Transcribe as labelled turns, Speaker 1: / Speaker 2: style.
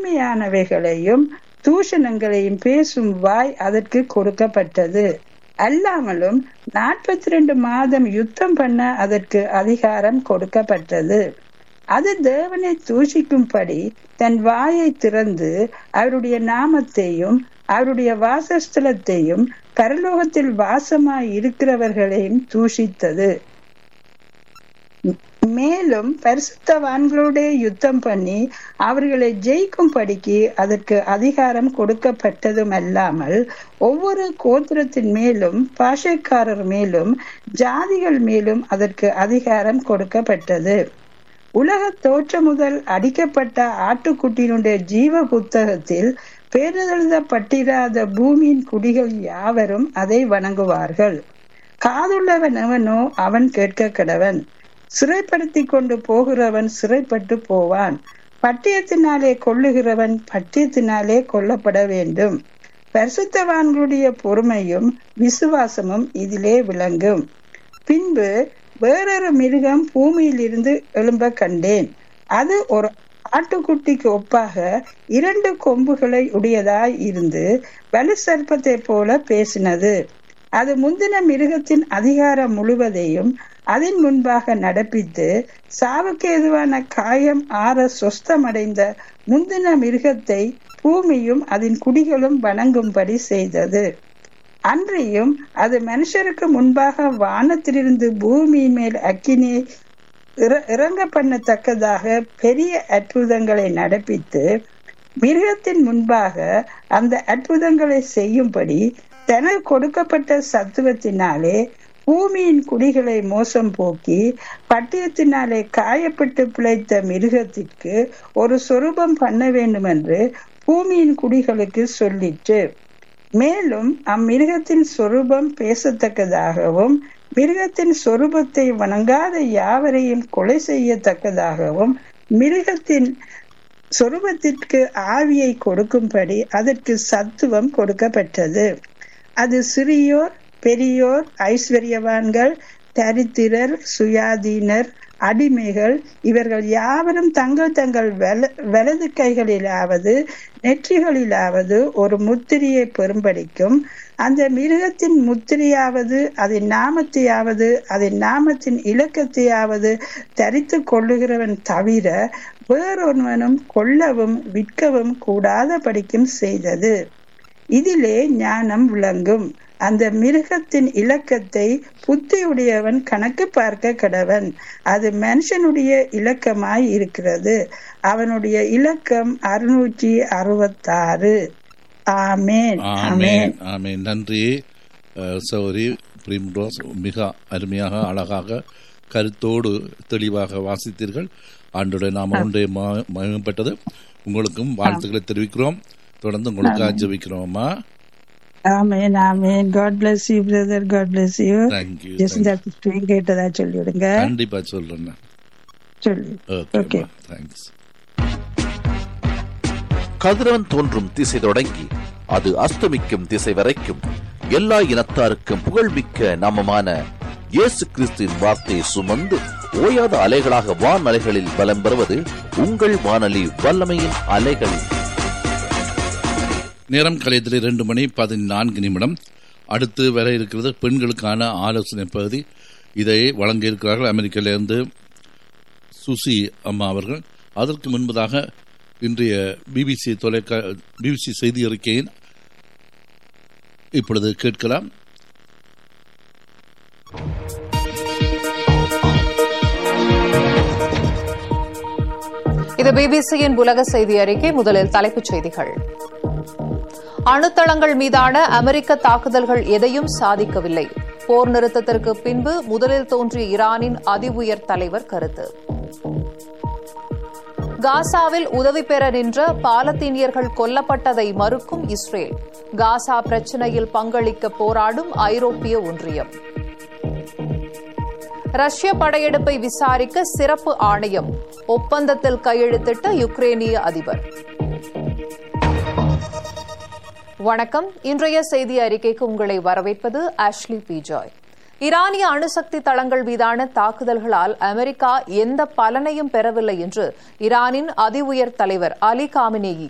Speaker 1: தீமையானவைகளையும் தூஷணங்களையும் பேசும் வாய் அதற்கு கொடுக்கப்பட்டது அல்லாமலும் நாற்பத்தி ரெண்டு மாதம் யுத்தம் பண்ண அதற்கு அதிகாரம் கொடுக்கப்பட்டது அது தேவனை தூஷிக்கும்படி தன் வாயை திறந்து அவருடைய நாமத்தையும் அவருடைய வாசஸ்தலத்தையும் பரலோகத்தில் வாசமாய் இருக்கிறவர்களையும் தூஷித்தது மேலும் பரிசுத்தவான்களோட யுத்தம் பண்ணி அவர்களை ஜெயிக்கும்படிக்கு அதற்கு அதிகாரம் கொடுக்கப்பட்டதும் அல்லாமல் ஒவ்வொரு கோத்திரத்தின் மேலும் பாஷைக்காரர் மேலும் ஜாதிகள் மேலும் அதற்கு அதிகாரம் கொடுக்கப்பட்டது உலக தோற்ற முதல் அடிக்கப்பட்ட ஆட்டுக்குட்டியினுடைய ஜீவ புத்தகத்தில் பேரெழுதப்பட்டிராத பூமியின் குடிகள் யாவரும் அதை வணங்குவார்கள் காதுள்ளவன் எவனோ அவன் கேட்க கடவன் சிறைப்படுத்தி கொண்டு போகிறவன் சிறைப்பட்டு போவான் பட்டியத்தினாலே கொள்ளுகிறவன் பட்டியத்தினாலே கொல்லப்பட வேண்டும் பரிசுத்தவான்களுடைய பொறுமையும் விசுவாசமும் இதிலே விளங்கும் பின்பு வேறொரு மிருகம் பூமியிலிருந்து எழும்ப கண்டேன் அது ஒரு ஆட்டுக்குட்டிக்கு ஒப்பாக இரண்டு கொம்புகளை உடையதாய் இருந்து வலு சர்ப்பத்தை போல பேசினது அது முந்தின மிருகத்தின் அதிகாரம் முழுவதையும் அதன் முன்பாக நடப்பித்து சாவுக்கு எதுவான காயம் ஆற சொஸ்தமடைந்த முந்தின மிருகத்தை பூமியும் அதன் குடிகளும் வணங்கும்படி செய்தது அன்றையும் அது மனுஷருக்கு முன்பாக வானத்திலிருந்து பூமியின் மேல் அக்கினியை இறங்க பண்ணத்தக்கதாக பெரிய அற்புதங்களை நடப்பித்து மிருகத்தின் முன்பாக அந்த அற்புதங்களை செய்யும்படி தனக்கு கொடுக்கப்பட்ட சத்துவத்தினாலே பூமியின் குடிகளை மோசம் போக்கி பட்டியத்தினாலே காயப்பட்டு பிழைத்த மிருகத்திற்கு ஒரு சொரூபம் பண்ண வேண்டும் என்று பூமியின் குடிகளுக்கு சொல்லிற்று மேலும் அம்மிருகத்தின் சொரூபம் பேசத்தக்கதாகவும் மிருகத்தின் சொரூபத்தை வணங்காத யாவரையும் கொலை செய்யத்தக்கதாகவும் மிருகத்தின் சொரூபத்திற்கு ஆவியை கொடுக்கும்படி அதற்கு சத்துவம் கொடுக்கப்பட்டது அது சிறியோர் பெரியோர் ஐஸ்வர்யவான்கள் தரித்திரர் சுயாதீனர் அடிமைகள் இவர்கள் யாவரும் தங்கள் தங்கள் வலது கைகளிலாவது நெற்றிகளிலாவது ஒரு முத்திரையை பெறும்படிக்கும் அந்த மிருகத்தின் முத்திரையாவது அதன் நாமத்தையாவது அதன் நாமத்தின் இலக்கத்தையாவது தரித்து கொள்ளுகிறவன் தவிர வேறொருவனும் கொல்லவும் விற்கவும் கூடாத படிக்கும் செய்தது இதிலே ஞானம் விளங்கும் அந்த மிருகத்தின் இலக்கத்தை புத்தியுடையவன் கணக்கு பார்க்க கடவன் அது மனுஷனுடைய இலக்கமாய் இருக்கிறது அவனுடைய இலக்கம் அறுநூற்றி அறுபத்தாறு ஆமேன்
Speaker 2: ஆமேன் ஆமேன் நன்றி சௌரி பிரிம்ரோஸ் மிக அருமையாக அழகாக கருத்தோடு தெளிவாக வாசித்தீர்கள் ஆண்டுடைய நாம ஒன்றே மகிமைப்பட்டது உங்களுக்கும் வாழ்த்துக்களை தெரிவிக்கிறோம் தொடர்ந்து உங்களுக்காக ஜெபிக்கிறோம்மா
Speaker 1: amen amen God bless you brother God bless you
Speaker 2: thank you
Speaker 1: Jacintha sister கேட்டதா சொல்லிவிடுங்க
Speaker 2: கண்டிப்பா சொல்றேன்
Speaker 1: சொல்லு
Speaker 2: ஓகே தேங்க்ஸ்
Speaker 3: கதிரவன் தோன்றும் திசை தொடங்கி அது அஸ்தமிக்கும் திசை வரைக்கும் எல்லா இனத்தாருக்கும் புகழ்மிக்க நாமமான இயேசு கிறிஸ்துவின் வார்த்தையை சுமந்து ஓயாத அலைகளாக வான் அலைகளில் பலம் பெறுவது உங்கள் வானொலி வல்லமையின் அலைகள்
Speaker 2: நேரம் கலையத்தில் இரண்டு மணி பதினான்கு நிமிடம் அடுத்து வர இருக்கிறது பெண்களுக்கான ஆலோசனை பகுதி இதை வழங்க இருக்கிறார்கள் அமெரிக்காவிலிருந்து சுசி அம்மா அவர்கள் அதற்கு முன்பதாக இன்றைய பிபிசி தொலைக்கா பிபிசி செய்தி அறிக்கையின் இப்பொழுது கேட்கலாம்
Speaker 4: இது பிபிசியின் உலக செய்தி அறிக்கை முதலில் தலைப்புச் செய்திகள் அணுத்தளங்கள் மீதான அமெரிக்க தாக்குதல்கள் எதையும் சாதிக்கவில்லை போர் நிறுத்தத்திற்கு பின்பு முதலில் தோன்றிய ஈரானின் அதி உயர் தலைவர் கருத்து காசாவில் உதவி பெற நின்ற பாலத்தீனியர்கள் கொல்லப்பட்டதை மறுக்கும் இஸ்ரேல் காசா பிரச்சினையில் பங்களிக்க போராடும் ஐரோப்பிய ஒன்றியம் ரஷ்ய படையெடுப்பை விசாரிக்க சிறப்பு ஆணையம் ஒப்பந்தத்தில் கையெழுத்திட்ட யுக்ரேனிய அதிபர் வணக்கம் இன்றைய செய்தி அறிக்கைக்கு உங்களை வரவேற்பது ஆஷ்லி பிஜாய் ஈரானிய அணுசக்தி தளங்கள் மீதான தாக்குதல்களால் அமெரிக்கா எந்த பலனையும் பெறவில்லை என்று ஈரானின் அதி உயர் தலைவர் அலி காமினேயி